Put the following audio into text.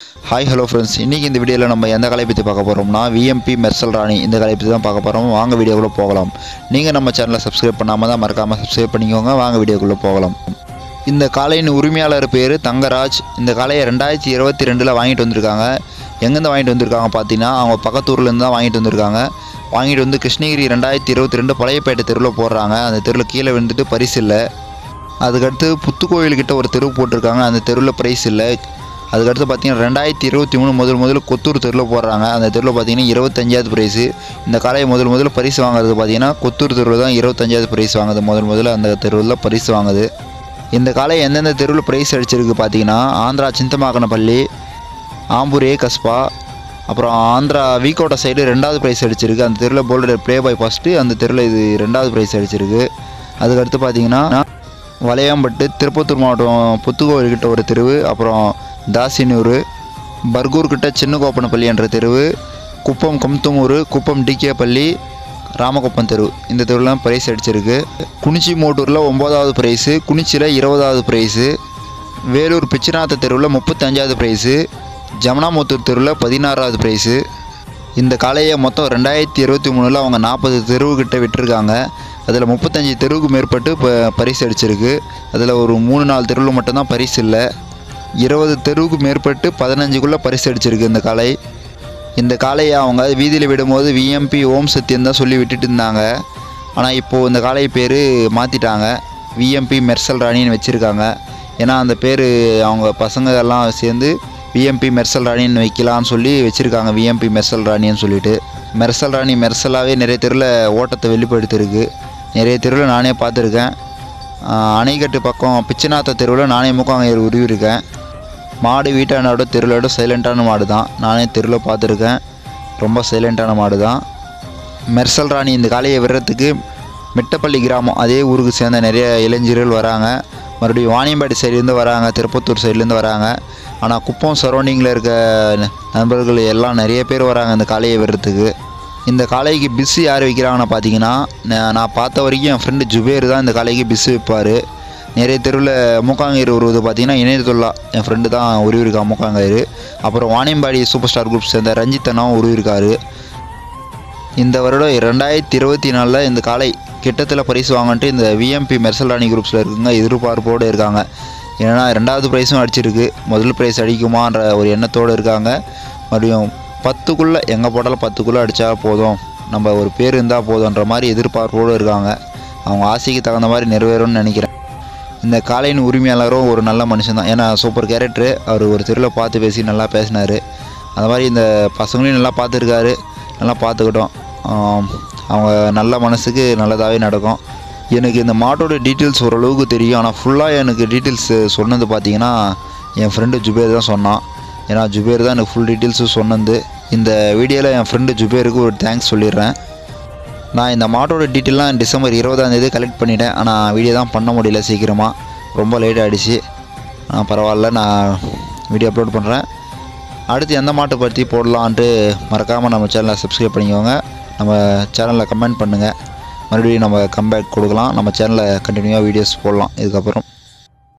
hi hello friends இன்றைக்கி இந்த வீடியோவில் நம்ம எந்த கலை பற்றி பார்க்க போகிறோம்னா விஎம்பி மெர்சல் ராணி இந்த கலை பற்றி தான் பார்க்க போகிறோம் வாங்க வீடியோக்குள்ளே போகலாம் நீங்கள் நம்ம சேனலை சப்ஸ்கிரைப் பண்ணாமல் தான் மறக்காமல் சப்ஸ்கிரைப் பண்ணிக்கோங்க வாங்க வீடியோக்குள்ளே போகலாம் இந்த காளையின் உரிமையாளர் பேர் தங்கராஜ் இந்த காளையை ரெண்டாயிரத்தி இருபத்தி ரெண்டில் வாங்கிட்டு வந்திருக்காங்க எங்கேருந்து வாங்கிட்டு வந்திருக்காங்க பார்த்தீங்கன்னா அவங்க பக்கத்தூர்லேருந்து தான் வாங்கிட்டு வந்திருக்காங்க வாங்கிட்டு வந்து கிருஷ்ணகிரி ரெண்டாயிரத்தி இருபத்தி ரெண்டு பழையப்பேட்டை தெருவில் போடுறாங்க அந்த தெருவில் கீழே விழுந்துட்டு பரிசு இல்லை அதுக்கடுத்து புத்துக்கோயில்கிட்ட ஒரு தெருவு போட்டிருக்காங்க அந்த தெருவில் ப்ரைஸ் இல்லை அதுக்கடுத்து பார்த்தீங்கன்னா ரெண்டாயிரத்தி இருபத்தி மூணு முதல் முதல்ல கொத்தூர் தெருவில் போடுறாங்க அந்த தெருவில் பார்த்தீங்கன்னா இருபத்தஞ்சாவது ப்ரைஸு இந்த காலையை முதல் முதல்ல பரிசு வாங்குறது பார்த்தீங்கன்னா கொத்தூர் தெருவில் தான் இருபத்தஞ்சாவது ப்ரைஸ் வாங்குது முதல் முதல்ல அந்த தெருவில் பரிசு வாங்குது இந்த காலை எந்தெந்த தெருவில் ப்ரைஸ் அடிச்சிருக்கு பார்த்தீங்கன்னா ஆந்திரா சிந்தமாக்கனப்பள்ளி ஆம்பூர் ஏ கஸ்பா அப்புறம் ஆந்திரா வீக்கோட்டை சைடு ரெண்டாவது ப்ரைஸ் அடிச்சிருக்கு அந்த தெருவில் போல்டர் ப்ளே பாய் ஃபஸ்ட்டு அந்த தெருவில் இது ரெண்டாவது ப்ரைஸ் அடிச்சிருக்கு அதுக்கடுத்து பார்த்தீங்கன்னா வளையாம்பட்டு திருப்பத்தூர் மாவட்டம் புத்துக்கோவில்கிட்ட ஒரு தெருவு அப்புறம் தாசினூர் பர்கூர்கிட்ட சின்னகோப்பனப்பள்ளி என்ற தெருவு குப்பம் கொம்துமூர் குப்பம் டிகே பள்ளி ராமகுப்பம் தெரு இந்த தெருவுலாம் ப்ரைஸ் அடிச்சிருக்கு குனிச்சி மோட்டூரில் ஒம்போதாவது ப்ரைஸு குனிச்சியில் இருபதாவது ப்ரைஸு வேலூர் பிச்சிநாத்த தெருவில் முப்பத்தஞ்சாவது ப்ரைஸு ஜமுனாமுத்தூர் தெருவில் பதினாறாவது ப்ரைஸு இந்த காளையை மொத்தம் ரெண்டாயிரத்தி இருபத்தி மூணில் அவங்க நாற்பது தெருவுக்கிட்ட விட்டுருக்காங்க அதில் முப்பத்தஞ்சு தெருவுக்கு மேற்பட்டு இப்போ பரிசு அடிச்சிருக்கு அதில் ஒரு மூணு நாலு தெருவில் மட்டும்தான் பரிசு இல்லை இருபது தெருவுக்கு மேற்பட்டு பதினஞ்சுக்குள்ளே பரிசு அடிச்சிருக்கு இந்த காளை இந்த காளையை அவங்க வீதியில் விடும்போது விஎம்பி ஓம் சத்தியம் தான் சொல்லி விட்டுட்டு இருந்தாங்க ஆனால் இப்போது இந்த காளை பேர் மாற்றிட்டாங்க விஎம்பி மெர்சல் ராணின்னு வச்சுருக்காங்க ஏன்னா அந்த பேர் அவங்க பசங்க எல்லாம் சேர்ந்து விஎம்பி மெர்சல் ராணின்னு வைக்கலான்னு சொல்லி வச்சுருக்காங்க விஎம்பி மெர்சல் ராணின்னு சொல்லிட்டு மெர்சல் ராணி மெர்சலாகவே நிறைய தெருவில் ஓட்டத்தை வெளிப்படுத்திருக்கு நிறைய தெருவில் நானே பார்த்துருக்கேன் ஆஹ் அணைக்கட்டு பக்கம் பிச்சநாத்த தெருவில் நானே முக்காங்க உருவிருக்கேன் மாடு வீட்டானோட தெருவோட சைலண்ட்டான மாடு தான் நானே தெருவில் பார்த்துருக்கேன் ரொம்ப சைலண்ட்டான மாடு தான் மெர்சல் ராணி இந்த காளையை விடுறதுக்கு மிட்டப்பள்ளி கிராமம் அதே ஊருக்கு சேர்ந்த நிறைய இளைஞர்கள் வராங்க மறுபடியும் வாணியம்பாடி சைட்லேருந்து வராங்க திருப்பத்தூர் சைட்லேருந்து வராங்க ஆனால் குப்பம் சரௌண்டிங்கில் இருக்க நண்பர்கள் எல்லாம் நிறைய பேர் வராங்க இந்த காளையை விடுறதுக்கு இந்த காளைக்கு பிஸ்ஸு யார் வைக்கிறாங்கன்னு பார்த்தீங்கன்னா நான் நான் பார்த்த வரைக்கும் என் ஃப்ரெண்டு ஜுபேர் தான் இந்த காளைக்கு பிஸ்ஸு வைப்பார் நிறைய தெருவில் மூக்காங்கயிறு உருவது பார்த்தீங்கன்னா இணையத்துல்லா என் ஃப்ரெண்டு தான் உருவிருக்கான் மூக்காங்கயிறு அப்புறம் வாணியம்பாடி சூப்பர் ஸ்டார் குரூப் சேர்ந்த ரஞ்சித் அண்ணாவும் உருவிருக்காரு இந்த வருடம் ரெண்டாயிரத்தி இருபத்தி நாலில் இந்த காலை கிட்டத்தில் பரிசு வாங்கிட்டு இந்த விஎம்பி மெர்சல் ராணி குரூப்ஸில் இருக்குங்க எதிர்பார்ப்போடு இருக்காங்க ஏன்னா ரெண்டாவது ப்ரைஸும் அடிச்சிருக்கு முதல் ப்ரைஸ் அடிக்குமான்ற ஒரு எண்ணத்தோடு இருக்காங்க மறுபடியும் பத்துக்குள்ளே எங்கே போட்டாலும் பத்துக்குள்ளே அடித்தா போதும் நம்ம ஒரு பேர் இருந்தால் போதுன்ற மாதிரி எதிர்பார்ப்போடு இருக்காங்க அவங்க ஆசைக்கு தகுந்த மாதிரி நிறைவேறும்னு நினைக்கிறேன் இந்த காலையின் உரிமையாளரும் ஒரு நல்ல மனுஷன் தான் ஏன்னா சூப்பர் கேரக்டரு அவர் ஒரு தெருவில் பார்த்து பேசி நல்லா பேசினார் அந்த மாதிரி இந்த பசங்களையும் நல்லா பார்த்துருக்காரு நல்லா பார்த்துக்கிட்டோம் ஆம், அவங்க நல்ல மனசுக்கு நல்லதாகவே நடக்கும் எனக்கு இந்த மாட்டோட டீட்டெயில்ஸ் ஓரளவுக்கு தெரியும் ஆனால் ஃபுல்லாக எனக்கு டீட்டெயில்ஸ் சொன்னது பார்த்தீங்கன்னா என் ஃப்ரெண்டு ஜுபேர் தான் சொன்னான் ஏன்னா ஜுபேர் தான் எனக்கு ஃபுல் டீட்டெயில்ஸு சொன்னது இந்த வீடியோவில் என் ஃப்ரெண்டு ஜுபேருக்கு ஒரு தேங்க்ஸ் சொல்லிடுறேன் நான் இந்த மாட்டோட டீட்டெயிலாம் டிசம்பர் இருபதாம் தேதி கலெக்ட் பண்ணிட்டேன் ஆனால் வீடியோ தான் பண்ண முடியல சீக்கிரமாக ரொம்ப லேட் ஆகிடுச்சு ஆனால் பரவாயில்ல நான் வீடியோ அப்லோட் பண்ணுறேன் அடுத்து எந்த மாட்டை பற்றி போடலான்ட்டு மறக்காமல் நம்ம சேனலை சப்ஸ்கிரைப் பண்ணிக்கோங்க நம்ம சேனலில் கமெண்ட் பண்ணுங்கள் மறுபடியும் நம்ம கம்பேக் கொடுக்கலாம் நம்ம சேனலில் கண்டினியூவாக வீடியோஸ் போடலாம் இதுக்கப்புறம்